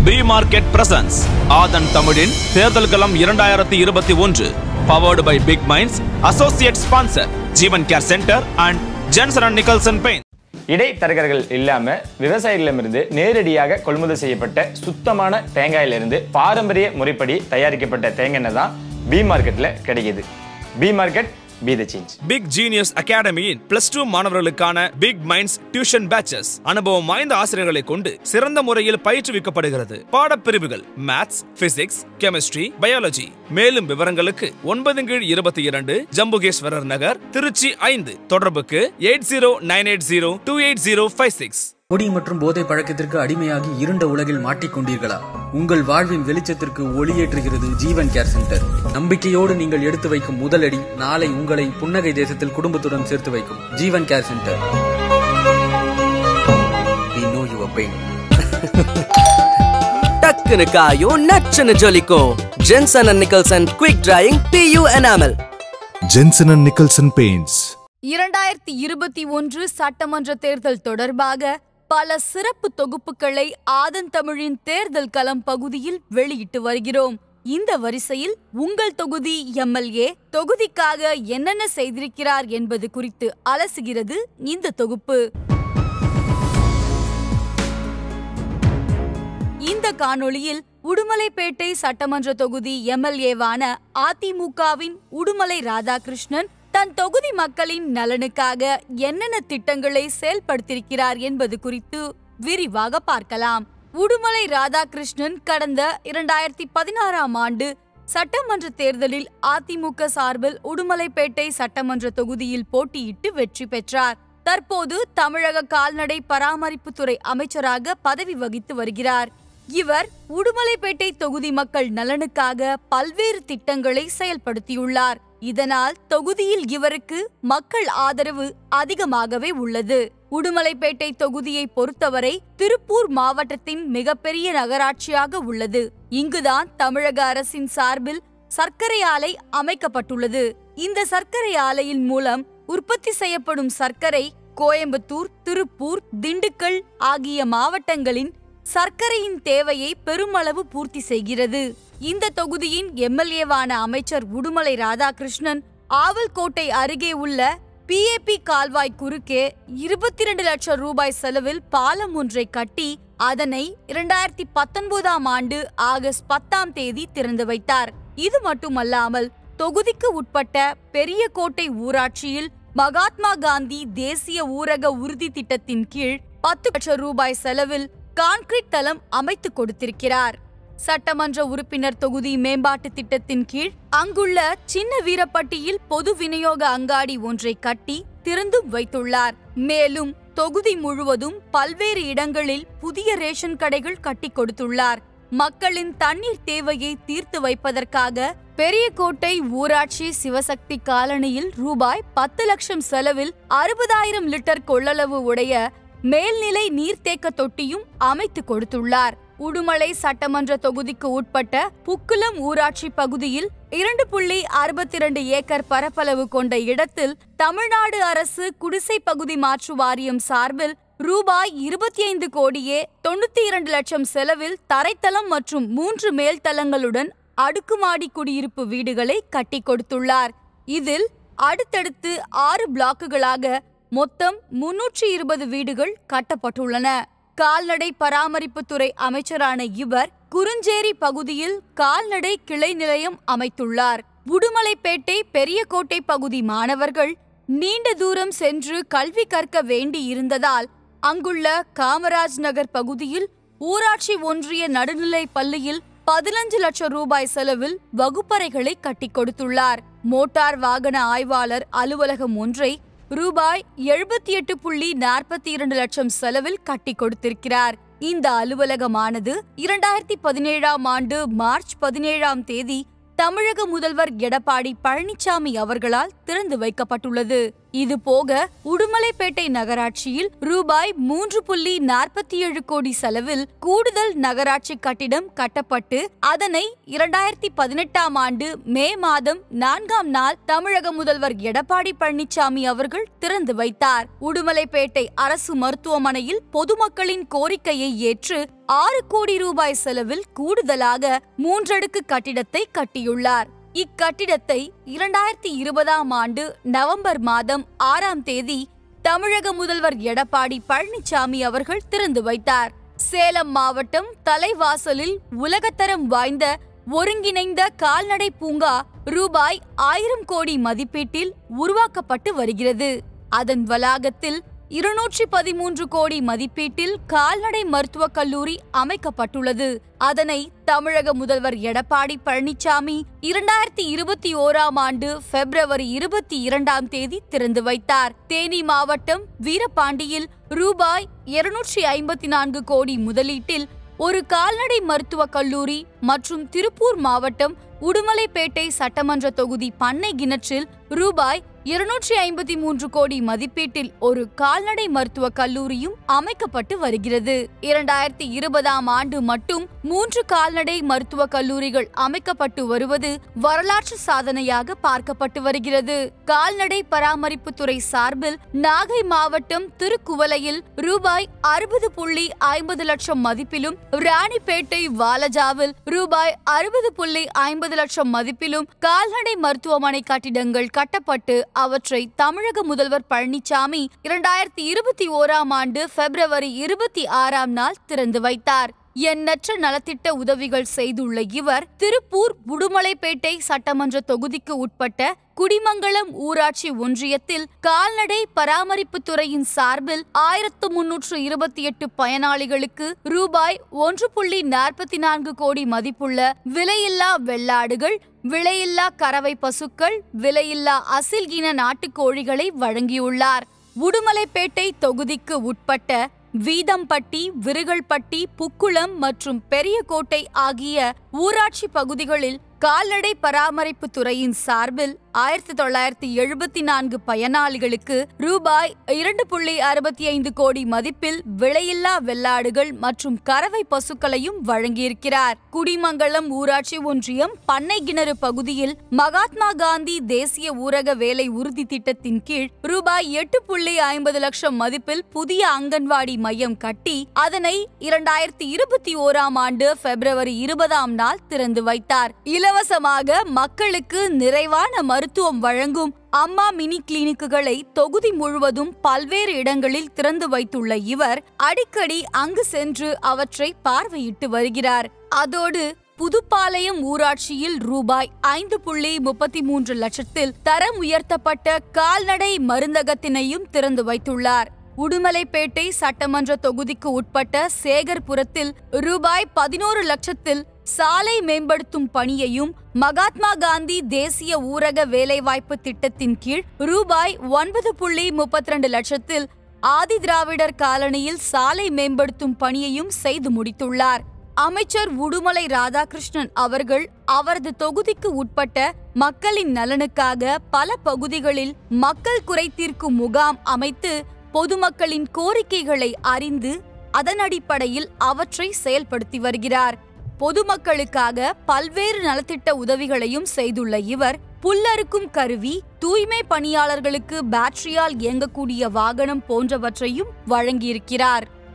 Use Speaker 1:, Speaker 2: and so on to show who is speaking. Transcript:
Speaker 1: B market presence ஆதன் தமிழின் தேர்தல் களம் இரண்டாயிரத்தி இருபத்தி ஒன்று powered by Big Minds associate sponsor Jeevan care centre and Jensen and Nicholson paint
Speaker 2: இடைத்தரகர்கள் இல்லாம விவசாயிகளிடமிருந்து நேரடியாக கொள்முதல் செய்யப்பட்ட சுத்தமான தேங்காயிலிருந்து பாரம்பரிய முறைப்படி தயாரிக்கப்பட்ட தேங்காய் எண்ணெய் தான் பி மார்க்கெட்ல கிடைக்குது B market be the change
Speaker 1: Big Genius அகாடமியின் பிளஸ் டூ மாணவர்களுக்கான பிக் மைண்ட்ஸ் டியூஷன் பேச்சஸ் அனுபவம் வாய்ந்த ஆசிரியர்களை கொண்டு சிறந்த முறையில் பயிற்றுவிக்கப்படுகிறது பாடப்பிரிவுகள் மேத்ஸ் பிசிக்ஸ் கெமிஸ்ட்ரி பயாலஜி மேலும் விவரங்களுக்கு ஒன்பது கீழ் இருபத்தி இரண்டு ஜம்புகேஸ்வரர் நகர் திருச்சி ஐந்து தொடர்புக்கு eight zero nine eight zero two eight zero five six
Speaker 3: குடி மற்றும் போதை பழக்கத்திற்கு அடிமையாகி இருண்ட உலகில் மாட்டிக்கொண்டீர்களா உங்கள் வாழ்வின் வெளிச்சத்திற்கு ஒளியேற்றுகிறது ஜீவன் கேர் சென்டர் நம்பிக்கையோடு நீங்கள் எடுத்து வைக்கும் முதலடி நாளை உங்களை புன்னகை தேசத்தில் குடும்பத்துடன் சேர்த்து வைக்கும் Jeevan care centre We know your pain.
Speaker 4: டக்குனு காயும் நச்சுன்னு ஜொலிக்கும் Jensen and Nicholson quick drying PU enamel
Speaker 5: Jensen and Nicholson Paints.
Speaker 6: இரண்டாயிரத்தி இருபத்தி ஒன்று சட்டமன்ற தேர்தல் தொடர்பாக பல சிறப்பு தொகுப்புகளை ஆதன் தமிழின் தேர்தல் களம் பகுதியில் வெளியிட்டு வருகிறோம் இந்த வரிசையில் உங்கள் தொகுதி எம்எல்ஏ தொகுதிக்காக என்னென்ன செய்திருக்கிறார் என்பது குறித்து அலசுகிறது இந்த தொகுப்பு இந்த காணொளியில் உடுமலைப்பேட்டை சட்டமன்ற தொகுதி எம்எல்ஏவான அதிமுகவின் உடுமலை ராதாகிருஷ்ணன் தன் தொகுதி மக்களின் நலனுக்காக என்னென்ன திட்டங்களை செயல்படுத்தியிருக்கிறார் என்பது குறித்து விரிவாக பார்க்கலாம் உடுமலை ராதாகிருஷ்ணன் கடந்த இரண்டாயிரத்தி பதினாறாம் ஆண்டு சட்டமன்ற தேர்தலில் அதிமுக சார்பில் உடுமலைப்பேட்டை சட்டமன்ற தொகுதியில் போட்டியிட்டு வெற்றி பெற்றார் தற்போது தமிழக கால்நடை பராமரிப்புத்துறை அமைச்சராக பதவி வகித்து வருகிறார் இவர் உடுமலைப்பேட்டை தொகுதி மக்கள் நலனுக்காக பல்வேறு திட்டங்களை செயல்படுத்தியுள்ளார் இதனால் தொகுதியில் இவருக்கு மக்கள் ஆதரவு அதிகமாகவே உள்ளது உடுமலைப்பேட்டை தொகுதியை பொறுத்தவரை திருப்பூர் மாவட்டத்தின் மிகப்பெரிய நகராட்சியாக உள்ளது இங்குதான் தமிழக அரசின் சார்பில் சர்க்கரை ஆலை அமைக்கப்பட்டுள்ளது இந்த சர்க்கரை ஆலையின் மூலம் உற்பத்தி செய்யப்படும் சர்க்கரை கோயம்புத்தூர் திருப்பூர் திண்டுக்கல் ஆகிய மாவட்டங்களின் சர்க்கரையின் தேவையை பெருமளவு பூர்த்தி செய்கிறது இந்த தொகுதியின் எம்எல்ஏவான அமைச்சர் உடுமலை ராதாகிருஷ்ணன் ஆவல்கோட்டை அருகே உள்ள பிஏபி கால்வாய் குறுக்கே இருபத்தி இரண்டு லட்சம் ரூபாய் செலவில் பாலம் ஒன்றை கட்டி அதனை இரண்டாயிரத்தி பத்தொன்பதாம் ஆண்டு ஆகஸ்ட் பத்தாம் தேதி திறந்து வைத்தார் இது மட்டுமல்லாமல் தொகுதிக்கு உட்பட்ட பெரியகோட்டை ஊராட்சியில் மகாத்மா காந்தி தேசிய ஊரக உறுதி திட்டத்தின் கீழ் பத்து லட்சம் ரூபாய் செலவில் கான்கிரீட் தளம் அமைத்து கொடுத்திருக்கிறார் சட்டமன்ற உறுப்பினர் தொகுதி மேம்பாட்டு திட்டத்தின் கீழ் அங்குள்ள சின்ன வீரப்பட்டியில் பொது விநியோக அங்காடி ஒன்றை கட்டி திறந்தும் வைத்துள்ளார் மேலும் தொகுதி முழுவதும் பல்வேறு இடங்களில் புதிய ரேஷன் கடைகள் கட்டி கொடுத்துள்ளார் மக்களின் தண்ணீர் தேவையை தீர்த்து வைப்பதற்காக பெரியகோட்டை ஊராட்சி சிவசக்தி காலனியில் ரூபாய் பத்து லட்சம் செலவில் அறுபதாயிரம் லிட்டர் கொள்ளளவு உடைய மேல்நிலை நீர்த்தேக்க தொட்டியும் அமைத்து கொடுத்துள்ளார் உடுமலை சட்டமன்ற தொகுதிக்கு உட்பட்ட புக்குளம் ஊராட்சி பகுதியில் இரண்டு புள்ளி அறுபத்தி இரண்டு ஏக்கர் பரப்பளவு கொண்ட இடத்தில் தமிழ்நாடு அரசு குடிசை பகுதி மாற்று வாரியம் சார்பில் ரூபாய் இருபத்தி ஐந்து கோடியே தொண்ணூத்தி இரண்டு லட்சம் செலவில் தரைத்தளம் மற்றும் மூன்று மேல்தளங்களுடன் அடுக்குமாடி குடியிருப்பு வீடுகளை கட்டி கொடுத்துள்ளார் இதில் அடுத்தடுத்து ஆறு பிளாக்குகளாக மொத்தம் முன்னூற்றி இருபது வீடுகள் கட்டப்பட்டுள்ளன கால்நடை பராமரிப்புத்துறை அமைச்சரான இவர் குறுஞ்சேரி பகுதியில் கால்நடை கிளை நிலையம் அமைத்துள்ளார் உடுமலைப்பேட்டை பெரியகோட்டை பகுதி மாணவர்கள் நீண்ட தூரம் சென்று கல்வி கற்க வேண்டி இருந்ததால் அங்குள்ள காமராஜ் நகர் பகுதியில் ஊராட்சி ஒன்றிய நடுநிலை பள்ளியில் பதினஞ்சு லட்சம் ரூபாய் செலவில் வகுப்பறைகளை கட்டிக் கொடுத்துள்ளார் மோட்டார் வாகன ஆய்வாளர் அலுவலகம் ஒன்றை ரூபாய் எழுபத்தி எட்டு புள்ளி நாற்பத்தி இரண்டு லட்சம் செலவில் கட்டி கொடுத்திருக்கிறார் இந்த அலுவலகமானது இரண்டாயிரத்தி பதினேழாம் ஆண்டு மார்ச் பதினேழாம் தேதி தமிழக முதல்வர் எடப்பாடி பழனிசாமி அவர்களால் திறந்து வைக்கப்பட்டுள்ளது இது போக உடுமலைப்பேட்டை நகராட்சியில் ரூபாய் மூன்று புள்ளி நாற்பத்தி ஏழு கோடி செலவில் கூடுதல் நகராட்சி கட்டிடம் கட்டப்பட்டு அதனை இரண்டாயிரத்தி பதினெட்டாம் ஆண்டு மே மாதம் நான்காம் நாள் தமிழக முதல்வர் எடப்பாடி பழனிசாமி அவர்கள் திறந்து வைத்தார் உடுமலைப்பேட்டை அரசு மருத்துவமனையில் பொதுமக்களின் கோரிக்கையை ஏற்று ஆறு கோடி ரூபாய் செலவில் கூடுதலாக மூன்றடுக்கு கட்டிடத்தை கட்டியுள்ளார் இக்கட்டிடத்தை இரண்டாயிரத்தி இருபதாம் ஆண்டு நவம்பர் மாதம் ஆறாம் தேதி தமிழக முதல்வர் எடப்பாடி பழனிசாமி அவர்கள் திறந்து வைத்தார் சேலம் மாவட்டம் தலைவாசலில் உலகத்தரம் வாய்ந்த ஒருங்கிணைந்த கால்நடை பூங்கா ரூபாய் ஆயிரம் கோடி மதிப்பீட்டில் உருவாக்கப்பட்டு வருகிறது அதன் வளாகத்தில் இருநூற்றி பதிமூன்று கோடி மதிப்பீட்டில் கால்நடை மருத்துவக் கல்லூரி அமைக்கப்பட்டுள்ளது அதனை தமிழக முதல்வர் எடப்பாடி பழனிசாமி இரண்டாயிரத்தி இருபத்தி ஓராம் ஆண்டு பிப்ரவரி இருபத்தி இரண்டாம் தேதி திறந்து வைத்தார் தேனி மாவட்டம் வீரபாண்டியில் ரூபாய் இருநூற்றி ஐம்பத்தி நான்கு கோடி முதலீட்டில் ஒரு கால்நடை மருத்துவக் கல்லூரி மற்றும் திருப்பூர் மாவட்டம் உடுமலைப்பேட்டை சட்டமன்ற தொகுதி பண்ணை கிணற்றில் ரூபாய் இருநூற்றி ஐம்பத்தி மூன்று கோடி மதிப்பீட்டில் ஒரு கால்நடை மருத்துவக் கல்லூரியும் அமைக்கப்பட்டு வருகிறது இரண்டாயிரத்தி இருபதாம் ஆண்டு மட்டும் மூன்று கால்நடை மருத்துவக் கல்லூரிகள் அமைக்கப்பட்டு வருவது வரலாற்று சாதனையாக பார்க்கப்பட்டு வருகிறது கால்நடை பராமரிப்புத்துறை சார்பில் நாகை மாவட்டம் திருக்குவளையில் ரூபாய் அறுபது புள்ளி ஐம்பது லட்சம் மதிப்பிலும் ராணிப்பேட்டை வாலஜாவில் ரூபாய் அறுபது புள்ளி ஐம்பது லட்சம் மதிப்பிலும் கால்நடை மருத்துவமனை கட்டிடங்கள் கட்டப்பட்டு அவற்றை தமிழக முதல்வர் பழனிசாமி இரண்டாயிரத்தி இருபத்தி ஓராம் ஆண்டு பிப்ரவரி இருபத்தி ஆறாம் நாள் திறந்து வைத்தார் எண்ணற்ற நலத்திட்ட உதவிகள் செய்துள்ள இவர் திருப்பூர் உடுமலைப்பேட்டை சட்டமன்ற தொகுதிக்கு உட்பட்ட குடிமங்கலம் ஊராட்சி ஒன்றியத்தில் கால்நடை பராமரிப்பு துறையின் சார்பில் ஆயிரத்து முன்னூற்று இருபத்தி எட்டு பயனாளிகளுக்கு ரூபாய் ஒன்று புள்ளி நாற்பத்தி நான்கு கோடி மதிப்புள்ள விலையில்லா வெள்ளாடுகள் விலையில்லா கறவை பசுக்கள் விலையில்லா அசில் இன நாட்டுக்கோழிகளை வழங்கியுள்ளார் உடுமலைப்பேட்டை தொகுதிக்கு உட்பட்ட வீதம்பட்டி விருகல்பட்டி புக்குளம் மற்றும் பெரியகோட்டை ஆகிய ஊராட்சி பகுதிகளில் கால்நடை பராமரிப்பு துறையின் சார்பில் ஆயிரத்தி தொள்ளாயிரத்தி எழுபத்தி நான்கு பயனாளிகளுக்கு ரூபாய் இரண்டு புள்ளி அறுபத்தி ஐந்து கோடி மதிப்பில் விலையில்லா வெள்ளாடுகள் மற்றும் கறவை பசுக்களையும் வழங்கியிருக்கிறார் குடிமங்கலம் ஊராட்சி ஒன்றியம் பண்ணை கிணறு பகுதியில் மகாத்மா காந்தி தேசிய ஊரக வேலை உறுதி திட்டத்தின் கீழ் ரூபாய் எட்டு புள்ளி ஐம்பது லட்சம் மதிப்பில் புதிய அங்கன்வாடி மையம் கட்டி அதனை இரண்டாயிரத்தி இருபத்தி ஓராம் ஆண்டு பிப்ரவரி இருபதாம் நாள் திறந்து வைத்தார் இலவசமாக மக்களுக்கு நிறைவான மருத்துவம் வழங்கும் அம்மா மினி கிளினிக்குகளை தொகுதி முழுவதும் பல்வேறு இடங்களில் திறந்து வைத்துள்ள இவர் அடிக்கடி அங்கு சென்று அவற்றை பார்வையிட்டு வருகிறார் அதோடு புதுப்பாளையம் ஊராட்சியில் ரூபாய் ஐந்து புள்ளி முப்பத்தி மூன்று லட்சத்தில் தரம் உயர்த்தப்பட்ட கால்நடை மருந்தகத்தினையும் திறந்து வைத்துள்ளார் உடுமலைப்பேட்டை சட்டமன்ற தொகுதிக்கு உட்பட்ட சேகர்புரத்தில் ரூபாய் பதினோரு லட்சத்தில் சாலை மேம்படுத்தும் பணியையும் மகாத்மா காந்தி தேசிய ஊரக வேலைவாய்ப்பு திட்டத்தின் கீழ் ரூபாய் ஒன்பது புள்ளி முப்பத்தி ரெண்டு லட்சத்தில் ஆதி திராவிடர் காலனியில் சாலை மேம்படுத்தும் பணியையும் செய்து முடித்துள்ளார் அமைச்சர் உடுமலை ராதாகிருஷ்ணன் அவர்கள் அவரது தொகுதிக்கு உட்பட்ட மக்களின் நலனுக்காக பல பகுதிகளில் மக்கள் குறை தீர்க்கும் முகாம் அமைத்து பொதுமக்களின் கோரிக்கைகளை அறிந்து அதன் அடிப்படையில் அவற்றை செயல்படுத்தி வருகிறார் பொதுமக்களுக்காக பல்வேறு நலத்திட்ட உதவிகளையும் செய்துள்ள இவர் புல்லறுக்கும் கருவி தூய்மை பணியாளர்களுக்கு பேட்டரியால் இயங்கக்கூடிய வாகனம் போன்றவற்றையும் வழங்கியிருக்கிறார்